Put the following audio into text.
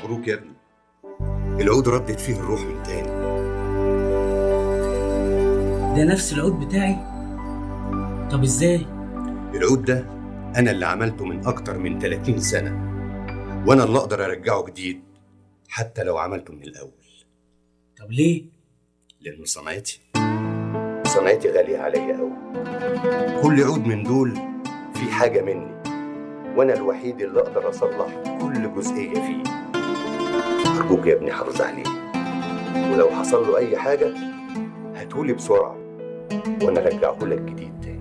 مبروك يا ابني العود ردت فيه الروح من تاني ده نفس العود بتاعي طب ازاي العود ده انا اللي عملته من اكتر من 30 سنه وانا اللي اقدر ارجعه جديد حتى لو عملته من الاول طب ليه لان صنايتي صنايتي غاليه عليا قوي كل عود من دول في حاجه مني وانا الوحيد اللي اقدر اصلح كل جزئيه فيه ارجوك يا ابني حافظ عليه ولو حصل له اي حاجه هاتولي بسرعه وانا ارجعه لك جديد تاني